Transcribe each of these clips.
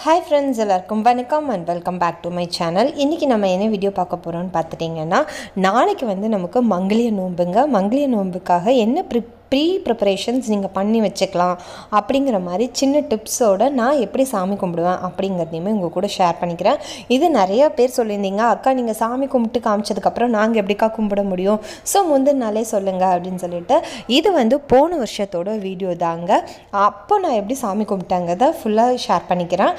hi friends எல்லாருக்கும் வணக்கம் and welcome back to my channel இன்றைக்கி நம்ம என்ன வீடியோ பார்க்க போகிறோம்னு பார்த்துட்டிங்கன்னா நாளைக்கு வந்து நமக்கு மங்களிய நோன்புங்க மங்களிய நோன்புக்காக என்ன ப்ரிப் ப்ரீ ப்ரிப்பரேஷன்ஸ் நீங்கள் பண்ணி வச்சுக்கலாம் அப்படிங்கிற மாதிரி சின்ன டிப்ஸோட நான் எப்படி சாமி கும்பிடுவேன் அப்படிங்கிறதையுமே உங்கள் கூட ஷேர் பண்ணிக்கிறேன் இது நிறைய பேர் சொல்லியிருந்தீங்க அக்கா நீங்கள் சாமி கும்பிட்டு காமிச்சதுக்கப்புறம் நாங்கள் எப்படிக்கா கும்பிட முடியும் ஸோ முந்தின நாளே சொல்லுங்கள் அப்படின்னு சொல்லிட்டு இது வந்து போன வருஷத்தோட வீடியோ தாங்க அப்போ நான் எப்படி சாமி கும்பிட்டாங்கிறத ஃபுல்லாக ஷேர் பண்ணிக்கிறேன்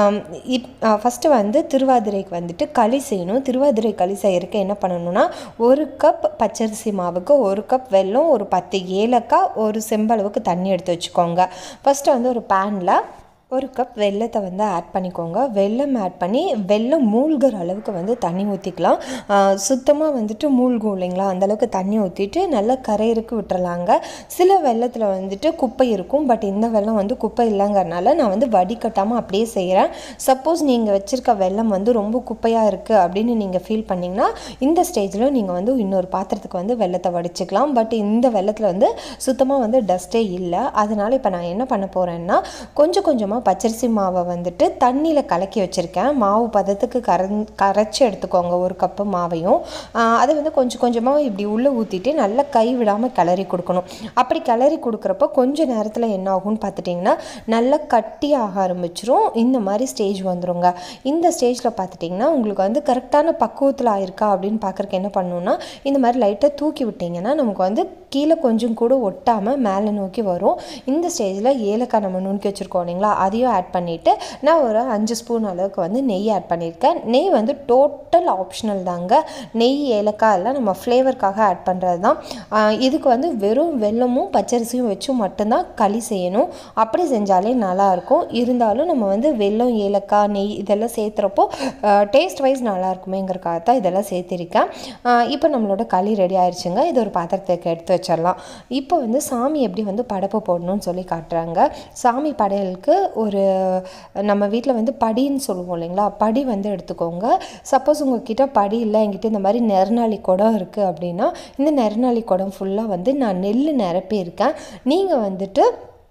இப் ஃபஸ்ட்டு வந்து திருவாதிரைக்கு வந்துட்டு களி செய்யணும் திருவாதிரை களி செய்யறதுக்கு என்ன பண்ணணும்னா ஒரு கப் பச்சரிசி மாவுக்கு ஒரு கப் வெல்லம் ஒரு பத்து ஏலக்காய் ஒரு செம்பளவுக்கு தண்ணி எடுத்து வச்சுக்கோங்க ஃபஸ்ட்டு வந்து ஒரு பேனில் ஒரு கப் வெல்லத்தை வந்து ஆட் பண்ணிக்கோங்க வெல்லம் ஆட் பண்ணி வெல்லம் மூழ்கிற அளவுக்கு வந்து தண்ணி ஊற்றிக்கலாம் சுத்தமாக வந்துட்டு மூழ்கும் இல்லைங்களா அந்தளவுக்கு தண்ணி ஊற்றிட்டு நல்லா கரையிறக்கு விட்டுறலாங்க சில வெள்ளத்தில் வந்துட்டு குப்பை இருக்கும் பட் இந்த வெல்லம் வந்து குப்பை இல்லைங்கிறனால நான் வந்து வடிகட்டாமல் அப்படியே செய்கிறேன் சப்போஸ் நீங்கள் வச்சுருக்க வெல்லம் வந்து ரொம்ப குப்பையாக இருக்குது அப்படின்னு நீங்கள் ஃபீல் பண்ணிங்கன்னா இந்த ஸ்டேஜில் நீங்கள் வந்து இன்னொரு பாத்திரத்துக்கு வந்து வெள்ளத்தை வடிச்சுக்கலாம் பட் இந்த வெள்ளத்தில் வந்து சுத்தமாக வந்து டஸ்ட்டே இல்லை அதனால் இப்போ நான் என்ன பண்ண போகிறேன்னா கொஞ்சம் கொஞ்சமாக பச்சரிசி மாவை வந்துட்டு தண்ணியில் கலக்கி வச்சுருக்கேன் மாவு பதத்துக்கு கரந் கரைச்சி எடுத்துக்கோங்க ஒரு கப்பு மாவையும் அதை வந்து கொஞ்சம் கொஞ்சமாக இப்படி உள்ளே ஊற்றிட்டு நல்லா கை விடாமல் கிளறி கொடுக்கணும் அப்படி கிளறி கொடுக்குறப்போ கொஞ்சம் நேரத்தில் என்ன ஆகும்னு பார்த்துட்டிங்கன்னா நல்லா கட்டி ஆக ஆரம்பிச்சிரும் இந்த மாதிரி ஸ்டேஜ் வந்துருங்க இந்த ஸ்டேஜில் பார்த்துட்டிங்கன்னா உங்களுக்கு வந்து கரெக்டான பக்குவத்தில் ஆயிருக்கா அப்படின்னு பார்க்குறக்கு என்ன பண்ணணும்னா இந்த மாதிரி லைட்டாக தூக்கி விட்டிங்கன்னா நமக்கு வந்து கீழே கொஞ்சம் கூட ஒட்டாமல் மேலே நோக்கி வரும் இந்த ஸ்டேஜில் ஏலக்காய் நம்ம நுணுக்கி வச்சுருக்கோம் இல்லைங்களா அதையும் ஆட் பண்ணிவிட்டு நான் ஒரு அஞ்சு ஸ்பூன் அளவுக்கு வந்து நெய் ஆட் பண்ணியிருக்கேன் நெய் வந்து டோட்டல் ஆப்ஷனல் தாங்க நெய் ஏலக்காய் எல்லாம் நம்ம ஃப்ளேவருக்காக ஆட் பண்ணுறது தான் இதுக்கு வந்து வெறும் வெல்லமும் பச்சரிசியும் வச்சும் மட்டும்தான் களி செய்யணும் அப்படி செஞ்சாலே நல்லாயிருக்கும் இருந்தாலும் நம்ம வந்து வெல்லம் ஏலக்காய் நெய் இதெல்லாம் சேர்த்துறப்போ டேஸ்ட் வைஸ் நல்லா இருக்குமேங்கிறக்காக தான் இதெல்லாம் சேர்த்திருக்கேன் இப்போ நம்மளோட களி ரெடி ஆயிடுச்சுங்க இது ஒரு பாத்திரத்துக்கு எடுத்து வச்சிடலாம் இப்போ வந்து சாமி எப்படி வந்து படப்பு போடணும்னு சொல்லி காட்டுறாங்க சாமி படையலுக்கு ஒரு நம்ம வீட்டில் வந்து படின்னு சொல்லுவோம் இல்லைங்களா படி வந்து எடுத்துக்கோங்க சப்போஸ் உங்ககிட்ட படி இல்லை என்கிட்ட இந்த மாதிரி நெருநாளி குடம் இருக்குது அப்படின்னா இந்த நெருநாளி குடம் ஃபுல்லாக வந்து நான் நெல் நிரப்பியிருக்கேன் நீங்கள் வந்துட்டு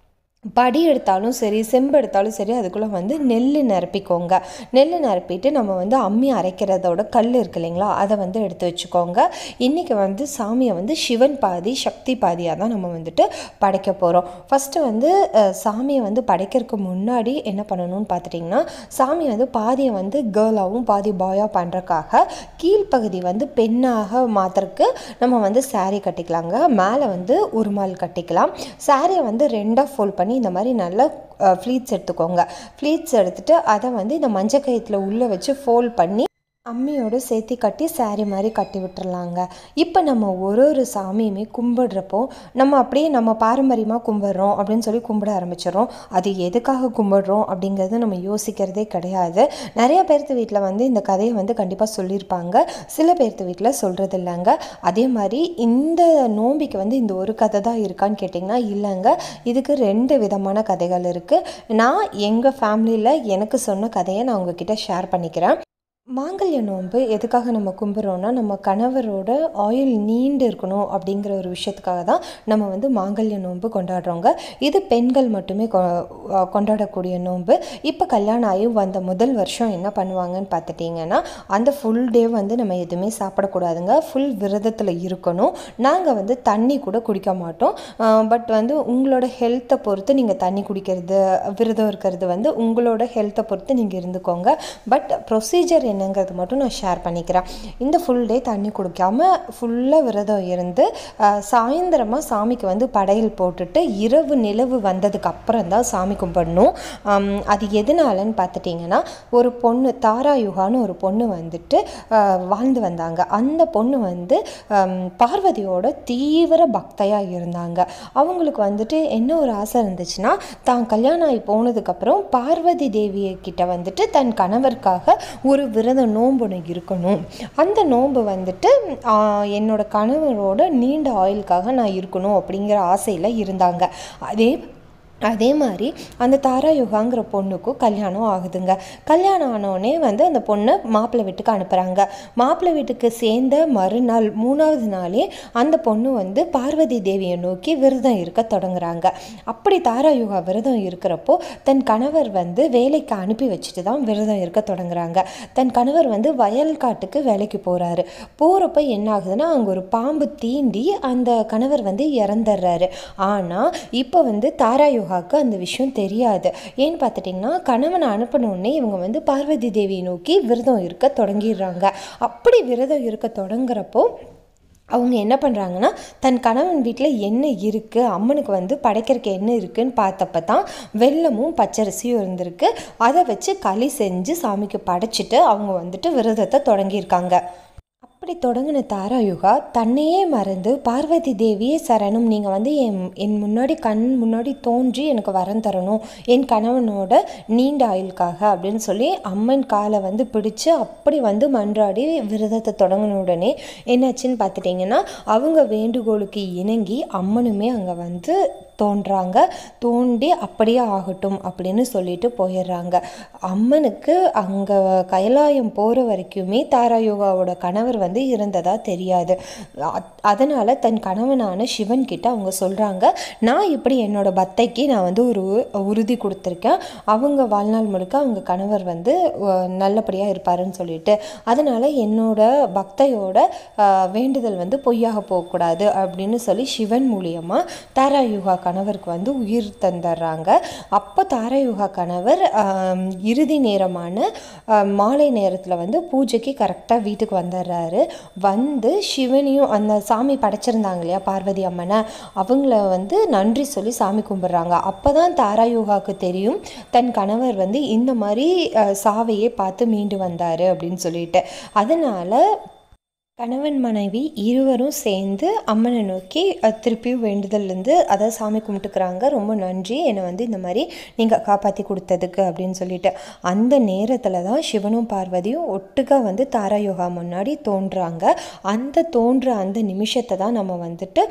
படி எடுத்தாலும் சரி செம்பு எடுத்தாலும் சரி அதுக்குள்ளே வந்து நெல் நிரப்பிக்கோங்க நெல் நிரப்பிட்டு நம்ம வந்து அம்மி அரைக்கிறதோட கல் இருக்கு இல்லைங்களா அதை வந்து எடுத்து வச்சுக்கோங்க இன்றைக்கி வந்து சாமியை வந்து சிவன் பாதி சக்தி பாதியாக தான் நம்ம வந்துட்டு படைக்க போகிறோம் ஃபஸ்ட்டு வந்து சாமியை வந்து படைக்கிறதுக்கு முன்னாடி என்ன பண்ணணும்னு பார்த்துட்டிங்கன்னா சாமியை வந்து பாதியை வந்து கேர்ளாகவும் பாதி பாயாக பண்ணுறக்காக கீழ்ப்பகுதி வந்து பெண்ணாக மாற்றுறதுக்கு நம்ம வந்து சாரீ கட்டிக்கலாங்க மேலே வந்து உருமால் கட்டிக்கலாம் சாரியை வந்து ரெண்டாக ஃபோல்ட் பண்ணி இந்த மாதிரி நல்லா ஃப்ளீட்ஸ் எடுத்துக்கோங்க ஃப்ளீட்ஸ் எடுத்துகிட்டு அதை வந்து இந்த மஞ்சள் கயிற்றுல உள்ளே வச்சு ஃபோல்ட் பண்ணி அம்மியோடு சேர்த்து கட்டி சாரி மாதிரி கட்டி விட்டுறலாங்க இப்போ நம்ம ஒரு ஒரு சாமியுமே கும்பிடுறப்போ நம்ம அப்படியே நம்ம பாரம்பரியமாக கும்பிட்றோம் அப்படின்னு சொல்லி கும்பிட ஆரம்பிச்சிடறோம் அது எதுக்காக கும்பிடுறோம் அப்படிங்கிறது நம்ம யோசிக்கிறதே கிடையாது நிறைய பேர்த்து வீட்டில் வந்து இந்த கதையை வந்து கண்டிப்பாக சொல்லியிருப்பாங்க சில பேர்த்து வீட்டில் சொல்கிறது இல்லைங்க அதே மாதிரி இந்த நோம்பிக்கு வந்து இந்த ஒரு கதை தான் இருக்கான்னு கேட்டிங்கன்னா இல்லைங்க இதுக்கு ரெண்டு விதமான கதைகள் இருக்குது நான் எங்கள் ஃபேமிலியில் எனக்கு சொன்ன கதையை நான் உங்ககிட்ட ஷேர் பண்ணிக்கிறேன் மாங்கல்ய நோன்பு எதுக்காக நம்ம கும்பிட்றோன்னா நம்ம கணவரோட ஆயில் நீண்டு இருக்கணும் அப்படிங்கிற ஒரு விஷயத்துக்காக தான் நம்ம வந்து மாங்கல்ய நோன்பு கொண்டாடுறோங்க இது பெண்கள் மட்டுமே கொண்டாடக்கூடிய நோன்பு இப்போ கல்யாணம் ஆகி வந்த முதல் வருஷம் என்ன பண்ணுவாங்கன்னு பார்த்துட்டிங்கன்னா அந்த ஃபுல் டே வந்து நம்ம எதுவுமே சாப்பிடக்கூடாதுங்க ஃபுல் விரதத்தில் இருக்கணும் நாங்கள் வந்து தண்ணி கூட குடிக்க மாட்டோம் பட் வந்து உங்களோட ஹெல்த்தை பொறுத்து நீங்கள் தண்ணி குடிக்கிறது விரதம் இருக்கிறது வந்து உங்களோட ஹெல்த்தை பொறுத்து நீங்கள் இருந்துக்கோங்க பட் ப்ரொசீஜர் என்னங்கிறது மட்டும் நான் ஷேர் பண்ணிக்கிறேன் இந்த ஃபுல் டே தண்ணி குடிக்காம ஃபுல்லாக விரதம் இருந்து சாயந்தரமாக சாமிக்கு வந்து படையல் போட்டுட்டு இரவு நிலவு வந்ததுக்கு அப்புறம் தான் சாமி கும்பிடணும் அது எதனாலன்னு பார்த்துட்டிங்கன்னா ஒரு பொண்ணு தாரா யுகான்னு ஒரு பொண்ணு வந்துட்டு வாழ்ந்து வந்தாங்க அந்த பொண்ணு வந்து பார்வதியோட தீவிர பக்தையாக இருந்தாங்க அவங்களுக்கு வந்துட்டு என்ன ஒரு ஆசை இருந்துச்சுன்னா தான் கல்யாணம் ஆகி போனதுக்கப்புறம் பார்வதி தேவியை கிட்ட வந்துட்டு தன் கணவருக்காக ஒரு விரத நோன்பு ஒன்று இருக்கணும் அந்த நோன்பு வந்துட்டு என்னோட கணவரோட நீண்ட ஆயுளுக்காக நான் இருக்கணும் அப்படிங்கிற ஆசையில் இருந்தாங்க அதே அதே மாதிரி அந்த தாரா யுகாங்கிற பொண்ணுக்கும் கல்யாணம் ஆகுதுங்க கல்யாணம் ஆனோடனே வந்து அந்த பொண்ணை மாப்பிள்ளை வீட்டுக்கு அனுப்புகிறாங்க மாப்பிள்ளை வீட்டுக்கு சேர்ந்த மறுநாள் மூணாவது நாளே அந்த பொண்ணு வந்து பார்வதி தேவியை நோக்கி விரதம் இருக்க தொடங்குறாங்க அப்படி தாரா யுகா விரதம் இருக்கிறப்போ தன் கணவர் வந்து வேலைக்கு அனுப்பி வச்சுட்டு தான் விரதம் இருக்க தொடங்குறாங்க தன் கணவர் வந்து வயல் காட்டுக்கு வேலைக்கு போகிறாரு போகிறப்ப என்ன ஆகுதுன்னா அங்கே ஒரு பாம்பு தீண்டி அந்த கணவர் வந்து இறந்துடுறாரு ஆனால் இப்போ வந்து தாரா யுகாவுக்கு அந்த விஷயம் தெரியாது ஏன்னு பார்த்துட்டிங்கன்னா கணவனை அனுப்பினோடனே இவங்க வந்து பார்வதி தேவியை நோக்கி விரதம் இருக்க தொடங்கிடுறாங்க அப்படி விரதம் இருக்க தொடங்குறப்போ அவங்க என்ன பண்ணுறாங்கன்னா தன் கணவன் வீட்டில் என்ன இருக்குது அம்மனுக்கு வந்து படைக்கிறதுக்கு என்ன இருக்குன்னு பார்த்தப்ப தான் வெல்லமும் பச்சரிசியும் இருந்திருக்கு அதை வச்சு களி செஞ்சு சாமிக்கு படைச்சிட்டு அவங்க வந்துட்டு விரதத்தை தொடங்கியிருக்காங்க அப்படி தொடங்கின தாராயுகா தன்னையே மறந்து பார்வதி தேவியே சரணம் நீங்கள் வந்து என் என் முன்னாடி கண் முன்னாடி தோன்றி எனக்கு வரம் தரணும் என் கணவனோட நீண்ட ஆயுளுக்காக அப்படின்னு சொல்லி அம்மன் காலை வந்து பிடிச்சு அப்படி வந்து மன்றாடி விரதத்தை தொடங்கின உடனே என்னாச்சுன்னு பார்த்துட்டிங்கன்னா அவங்க வேண்டுகோளுக்கு இணங்கி அம்மனுமே அங்கே வந்து தோன்றாங்க தோண்டி அப்படியே ஆகட்டும் அப்படின்னு சொல்லிட்டு போயிடுறாங்க அம்மனுக்கு அங்கே கைலாயம் போகிற வரைக்குமே தாராயோகாவோட கணவர் வந்து இருந்ததா தெரியாது அதனால் தன் கணவனான சிவன் கிட்ட அவங்க சொல்கிறாங்க நான் இப்படி என்னோட பக்தைக்கு நான் வந்து ஒரு உறுதி கொடுத்துருக்கேன் அவங்க வாழ்நாள் முழுக்க அவங்க கணவர் வந்து நல்லபடியாக இருப்பாருன்னு சொல்லிட்டு அதனால் என்னோட பக்தையோட வேண்டுதல் வந்து பொய்யாக போகக்கூடாது அப்படின்னு சொல்லி சிவன் மூலியமாக தாராயுகா கணவருக்கு வந்து உயிர் தந்துடுறாங்க அப்போ தாரயுகா கணவர் இறுதி நேரமான மாலை நேரத்தில் வந்து பூஜைக்கு கரெக்டாக வீட்டுக்கு வந்துடுறாரு வந்து சிவனையும் அந்த சாமி படைச்சிருந்தாங்க இல்லையா பார்வதி அம்மனை அவங்கள வந்து நன்றி சொல்லி சாமி கும்பிட்றாங்க அப்போ தான் தாராயுகாவுக்கு தெரியும் தன் கணவர் வந்து இந்த மாதிரி சாவையே பார்த்து மீண்டு வந்தார் அப்படின்னு சொல்லிட்டு அதனால் கணவன் மனைவி இருவரும் சேர்ந்து அம்மனை நோக்கி திருப்பியும் வேண்டுதல்லேருந்து அதை சாமி கும்பிட்டுக்கிறாங்க ரொம்ப நன்றி என்னை வந்து இந்த மாதிரி நீங்கள் காப்பாற்றி கொடுத்ததுக்கு அப்படின்னு சொல்லிட்டு அந்த நேரத்தில் தான் சிவனும் பார்வதியும் ஒட்டுக்கா வந்து தாராயோகா முன்னாடி தோன்றுறாங்க அந்த தோன்ற அந்த நிமிஷத்தை தான் நம்ம வந்துட்டு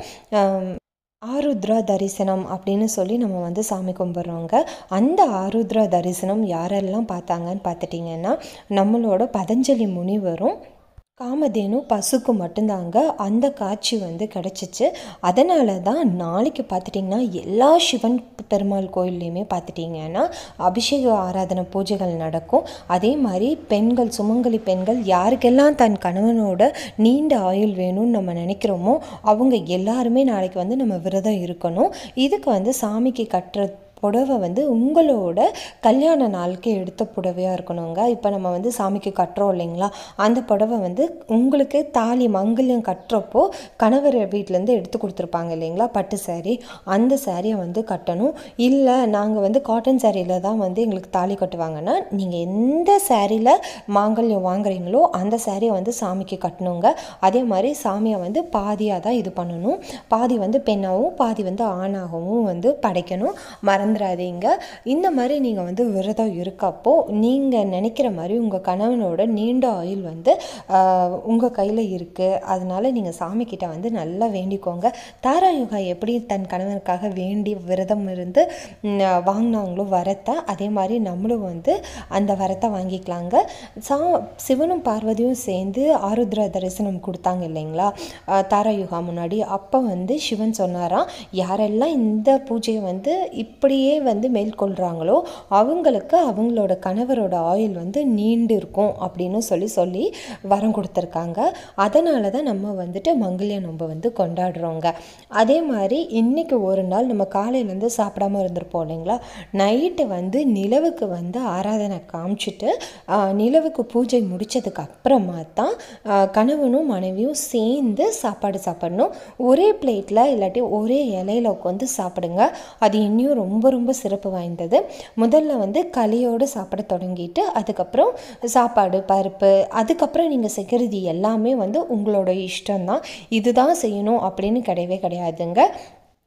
ஆருத்ரா தரிசனம் அப்படின்னு சொல்லி நம்ம வந்து சாமி கும்பிட்றோங்க அந்த ஆருத்ரா தரிசனம் யாரெல்லாம் பார்த்தாங்கன்னு பார்த்துட்டிங்கன்னா நம்மளோட பதஞ்சலி முனிவரும் காமதேனு பசுக்கு மட்டும்தாங்க அந்த காட்சி வந்து கிடச்சிச்சு அதனால தான் நாளைக்கு பார்த்துட்டிங்கன்னா எல்லா சிவன் பெருமாள் கோயில்லையுமே பார்த்துட்டிங்கன்னா அபிஷேக ஆராதனை பூஜைகள் நடக்கும் அதே மாதிரி பெண்கள் சுமங்கலி பெண்கள் யாருக்கெல்லாம் தன் கணவனோட நீண்ட ஆயுள் வேணும்னு நம்ம நினைக்கிறோமோ அவங்க எல்லாருமே நாளைக்கு வந்து நம்ம விரதம் இருக்கணும் இதுக்கு வந்து சாமிக்கு கட்டுற புடவை வந்து உங்களோட கல்யாண நாளுக்கு எடுத்த புடவையாக இருக்கணுங்க இப்போ நம்ம வந்து சாமிக்கு கட்டுறோம் இல்லைங்களா அந்த புடவை வந்து உங்களுக்கு தாலி மங்கல்யம் கட்டுறப்போ கணவர் வீட்டிலேருந்து எடுத்து கொடுத்துருப்பாங்க இல்லைங்களா பட்டு சாரீ அந்த சாரியை வந்து கட்டணும் இல்லை நாங்கள் வந்து காட்டன் சாரியில் தான் வந்து எங்களுக்கு தாலி கட்டுவாங்கன்னா நீங்கள் எந்த சாரியில் மாங்கல்யம் வாங்குறீங்களோ அந்த சாரியை வந்து சாமிக்கு கட்டணுங்க அதே மாதிரி சாமியை வந்து பாதியாக தான் இது பண்ணணும் பாதி வந்து பெண்ணாகவும் பாதி வந்து ஆணாகவும் வந்து படைக்கணும் மறந்து மறந்துடாதீங்க இந்த மாதிரி நீங்கள் வந்து விரதம் இருக்கப்போ நீங்கள் நினைக்கிற மாதிரி உங்கள் கணவனோட நீண்ட ஆயுள் வந்து உங்கள் கையில் இருக்குது அதனால நீங்கள் சாமிக்கிட்ட வந்து நல்லா வேண்டிக்கோங்க தாராயுகா எப்படி தன் கணவனுக்காக வேண்டி விரதம் இருந்து வாங்கினாங்களோ வரத்தை அதே மாதிரி நம்மளும் வந்து அந்த வரத்தை வாங்கிக்கலாங்க சா சிவனும் பார்வதியும் சேர்ந்து ஆருத்ரா தரிசனம் கொடுத்தாங்க இல்லைங்களா தாராயுகா முன்னாடி அப்போ வந்து சிவன் சொன்னாராம் யாரெல்லாம் இந்த பூஜையை வந்து இப்படி அப்படியே வந்து மேற்கொள்கிறாங்களோ அவங்களுக்கு அவங்களோட கணவரோட ஆயில் வந்து நீண்டு இருக்கும் அப்படின்னு சொல்லி சொல்லி வரம் கொடுத்துருக்காங்க அதனால தான் நம்ம வந்துட்டு மங்கல்ய நோன்பை வந்து கொண்டாடுறோங்க அதே மாதிரி இன்றைக்கி ஒரு நாள் நம்ம காலையிலேருந்து சாப்பிடாம இருந்திருப்போம் இல்லைங்களா நைட்டு வந்து நிலவுக்கு வந்து ஆராதனை காமிச்சிட்டு நிலவுக்கு பூஜை முடித்ததுக்கு அப்புறமா தான் கணவனும் மனைவியும் சேர்ந்து சாப்பாடு சாப்பிடணும் ஒரே பிளேட்டில் இல்லாட்டி ஒரே இலையில உட்காந்து சாப்பிடுங்க அது இன்னும் ரொம்ப ரொம்ப சிறப்பு வாய்ந்தது முதல்ல வந்து களியோடு சாப்பிட தொடங்கிட்டு அதுக்கப்புறம் சாப்பாடு பருப்பு அதுக்கப்புறம் நீங்கள் செய்கிறது எல்லாமே வந்து உங்களோட இஷ்டம்தான் இதுதான் செய்யணும் அப்படின்னு கிடையவே கிடையாதுங்க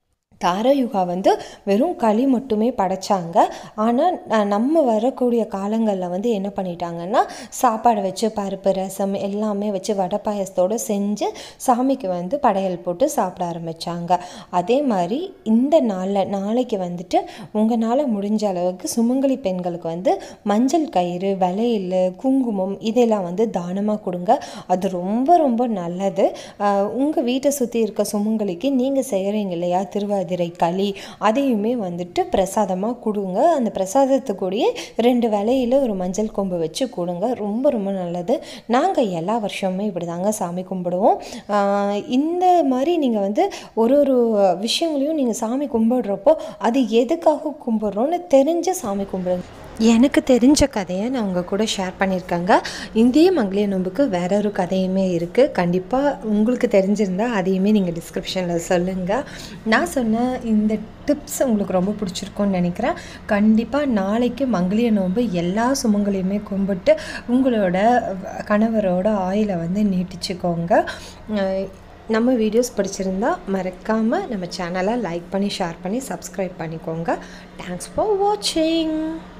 தாரயுகா வந்து வெறும் களி மட்டுமே படைச்சாங்க ஆனால் நம்ம வரக்கூடிய காலங்களில் வந்து என்ன பண்ணிட்டாங்கன்னா சாப்பாடு வச்சு பருப்பு ரசம் எல்லாமே வச்சு வடை பாயசத்தோடு செஞ்சு சாமிக்கு வந்து படையல் போட்டு சாப்பிட ஆரம்பித்தாங்க அதே மாதிரி இந்த நாளில் நாளைக்கு வந்துட்டு உங்களால் முடிஞ்ச அளவுக்கு சுமங்கலி பெண்களுக்கு வந்து மஞ்சள் கயிறு வளையல் குங்குமம் இதெல்லாம் வந்து தானமாக கொடுங்க அது ரொம்ப ரொம்ப நல்லது உங்கள் வீட்டை சுற்றி இருக்க சுமங்கலிக்கு நீங்கள் செய்கிறீங்க இல்லையா திருவாதிரை களி அதையுமே வந்துட்டு பிரசாதமாக கொடுங்க அந்த பிரசாதத்துக்கூடயே ரெண்டு வேலையில் ஒரு மஞ்சள் கொம்பு வச்சு கொடுங்க ரொம்ப ரொம்ப நல்லது நாங்கள் எல்லா வருஷமுமே இப்படி தாங்க சாமி கும்பிடுவோம் ஆஹ் இந்த மாதிரி நீங்கள் வந்து ஒரு ஒரு விஷயங்களையும் நீங்கள் சாமி கும்பிடுறப்போ அது எதுக்காக கும்பிட்றோன்னு தெரிஞ்ச சாமி கும்பிடுங்க எனக்கு தெரிஞ்ச கதையை நான் உங்கள் கூட ஷேர் பண்ணியிருக்கேங்க இந்திய மங்களிர் நோம்புக்கு வேற ஒரு கதையுமே இருக்குது கண்டிப்பாக உங்களுக்கு தெரிஞ்சிருந்தா அதையுமே நீங்கள் டிஸ்கிரிப்ஷனில் சொல்லுங்கள் நான் சொன்ன இந்த டிப்ஸ் உங்களுக்கு ரொம்ப பிடிச்சிருக்கும்னு நினைக்கிறேன் கண்டிப்பாக நாளைக்கு மங்களிர் நோன்பு எல்லா சுமங்களையுமே கும்பிட்டு உங்களோட கணவரோட ஆயிலை வந்து நீட்டிச்சுக்கோங்க அஹ் நம்ம வீடியோஸ் பிடிச்சிருந்தா மறக்காமல் நம்ம சேனலை லைக் பண்ணி ஷேர் பண்ணி சப்ஸ்கிரைப் பண்ணிக்கோங்க தேங்க்ஸ் ஃபார் வாட்சிங்